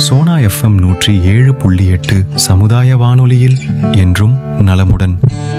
Sona FM நூற்றி ஏழு புள்ளி எட்டு சமுதாய வானொலியில் என்றும் நலமுடன்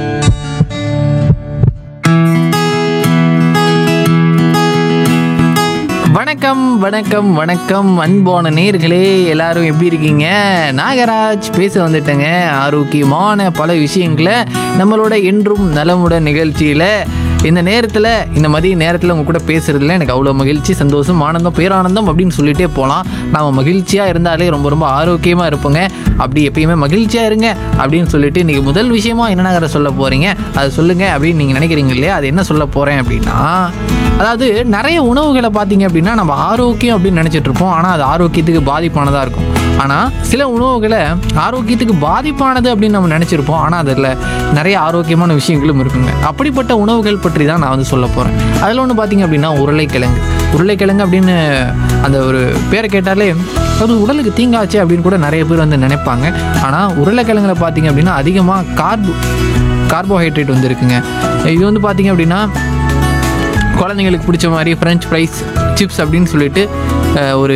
வணக்கம் வணக்கம் வணக்கம் அன்பான நேர்களே எல்லாரும் எப்படி இருக்கீங்க நாகராஜ் பேச வந்துட்டேங்க ஆரோக்கியமான பல விஷயங்களை நம்மளோட என்றும் நலமுடன் நிகழ்ச்சியில் இந்த நேரத்தில் இந்த மதிய நேரத்தில் உங்க கூட பேசுறதுல எனக்கு அவ்வளோ மகிழ்ச்சி சந்தோஷம் ஆனந்தம் பேரானந்தம் அப்படின்னு சொல்லிட்டே போகலாம் நாம் மகிழ்ச்சியாக இருந்தாலே ரொம்ப ரொம்ப ஆரோக்கியமாக இருப்போங்க அப்படி எப்பயுமே மகிழ்ச்சியாக இருங்க அப்படின்னு சொல்லிட்டு இன்றைக்கி முதல் விஷயமா என்ன நகர சொல்ல போகிறீங்க அதை சொல்லுங்கள் அப்படின்னு நீங்கள் நினைக்கிறீங்க இல்லையா அது என்ன சொல்ல போகிறேன் அப்படின்னா அதாவது நிறைய உணவுகளை பார்த்தீங்க அப்படின்னா நம்ம ஆரோக்கியம் அப்படின்னு நினச்சிட்டு இருப்போம் ஆனால் அது ஆரோக்கியத்துக்கு பாதிப்பானதாக இருக்கும் ஆனால் சில உணவுகளை ஆரோக்கியத்துக்கு பாதிப்பானது அப்படின்னு நம்ம நினச்சிருப்போம் ஆனால் அதில் நிறைய ஆரோக்கியமான விஷயங்களும் இருக்குங்க அப்படிப்பட்ட உணவுகள் பற்றி தான் நான் வந்து சொல்ல போகிறேன் அதில் ஒன்று பார்த்தீங்க அப்படின்னா உருளைக்கிழங்கு உருளைக்கிழங்கு அப்படின்னு அந்த ஒரு பேரை கேட்டாலே அது உடலுக்கு தீங்காச்சு அப்படின்னு கூட நிறைய பேர் வந்து நினைப்பாங்க ஆனால் உருளைக்கிழங்குல பார்த்தீங்க அப்படின்னா அதிகமாக கார்போ கார்போஹைட்ரேட் வந்து இருக்குங்க இது வந்து பார்த்தீங்க அப்படின்னா குழந்தைங்களுக்கு பிடிச்ச மாதிரி ஃப்ரெஞ்ச் ஃப்ரைஸ் சிப்ஸ் அப்படின்னு சொல்லிட்டு அஹ், ஒரு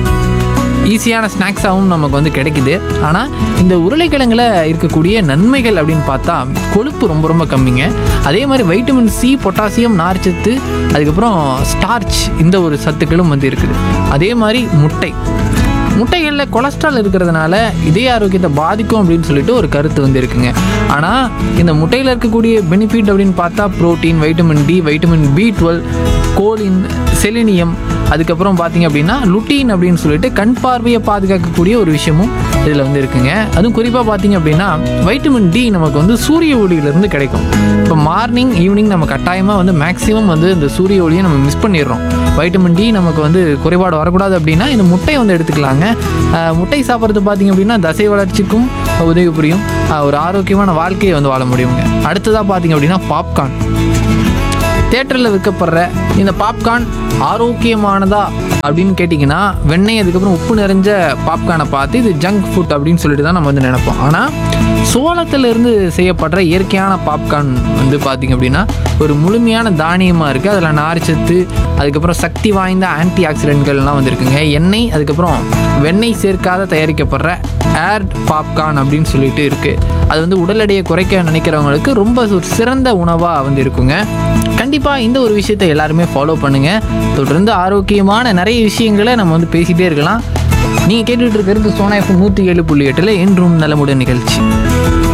ஈஸியான ஸ்நாக்ஸாகவும் நமக்கு வந்து கிடைக்குது ஆனால் இந்த உருளைக்கிழங்குல இருக்கக்கூடிய நன்மைகள் அப்படின்னு பார்த்தா கொழுப்பு ரொம்ப ரொம்ப கம்மிங்க அதே மாதிரி வைட்டமின் சி பொட்டாசியம் நார்ச்சத்து அதுக்கப்புறம் ஸ்டார்ச் இந்த ஒரு சத்துக்களும் வந்து இருக்குது அதே மாதிரி முட்டை முட்டைகளில் கொலஸ்ட்ரால் இருக்கிறதுனால இதய ஆரோக்கியத்தை பாதிக்கும் அப்படின்னு சொல்லிட்டு ஒரு கருத்து வந்து இருக்குங்க ஆனால் இந்த முட்டையில் இருக்கக்கூடிய பெனிஃபிட் அப்படின்னு பார்த்தா protein vitamin D vitamin B twelve choline selenium அதுக்கப்புறம் பார்த்தீங்க அப்படின்னா லுட்டீன் அப்படின்னு சொல்லிட்டு கண் பார்வையை பாதுகாக்கக்கூடிய ஒரு விஷயமும் இதில் வந்து இருக்குங்க அதுவும் குறிப்பாக பார்த்தீங்க அப்படின்னா வைட்டமின் டி நமக்கு வந்து சூரிய ஒளியிலிருந்து கிடைக்கும் இப்போ மார்னிங் ஈவினிங் நம்ம கட்டாயமாக வந்து மேக்ஸிமம் வந்து இந்த சூரிய ஒளியை நம்ம மிஸ் பண்ணிடுறோம் வைட்டமின் டி நமக்கு வந்து குறைபாடு வரக்கூடாது அப்படின்னா இந்த முட்டை வந்து எடுத்துக்கலாங்க அஹ் முட்டை சாப்பிட்றது பார்த்தீங்க அப்படின்னா தசை வளர்ச்சிக்கும் உதவி புரியும் அஹ் ஒரு ஆரோக்கியமான வாழ்க்கையை வந்து வாழ முடியுங்க அடுத்ததாக பார்த்தீங்க அப்படின்னா பாப்கார்ன் தேட்டரில் விற்கப்படுற இந்த பாப்கார்ன் ஆரோக்கியமானதா அப்படின்னு கேட்டிங்கன்னா வெண்ணெய் அதுக்கப்புறம் உப்பு நிறைஞ்ச பாப்கார்னை பார்த்து இது ஜங்க் ஃபுட் அப்படின்னு சொல்லிட்டு தான் நம்ம வந்து நினைப்போம் ஆனால் சோளத்திலிருந்து செய்யப்படுற இயற்கையான பாப்கார்ன் வந்து பார்த்திங்க அப்படின்னா ஒரு முழுமையான தானியமாக இருக்குது அதில் நார்ச்சத்து அதுக்கப்புறம் சக்தி வாய்ந்த ஆன்டி ஆக்சிடென்ட்கள்லாம் வந்துருக்குங்க எண்ணெய் அதுக்கப்புறம் வெண்ணெய் சேர்க்காத தயாரிக்கப்படுற ஏர் பாப்கார்ன் அப்படின்னு சொல்லிட்டு இருக்குது அது வந்து உடல் எடையை குறைக்க நினைக்கிறவங்களுக்கு ரொம்ப ஒரு சிறந்த உணவாக வந்து இருக்குங்க கண்டிப்பாக இந்த ஒரு விஷயத்தை எல்லாருமே ஃபாலோ பண்ணுங்கள் தொடர்ந்து ஆரோக்கியமான நிறைய விஷயங்களை நம்ம வந்து பேசிகிட்டே இருக்கலாம் நீங்கள் கேட்டுட்டு இருக்கிறது சோனா எஃப்எம் நூற்றி ஏழு புள்ளி எட்டில் என்றும் நலமுடன் நிகழ்ச்சி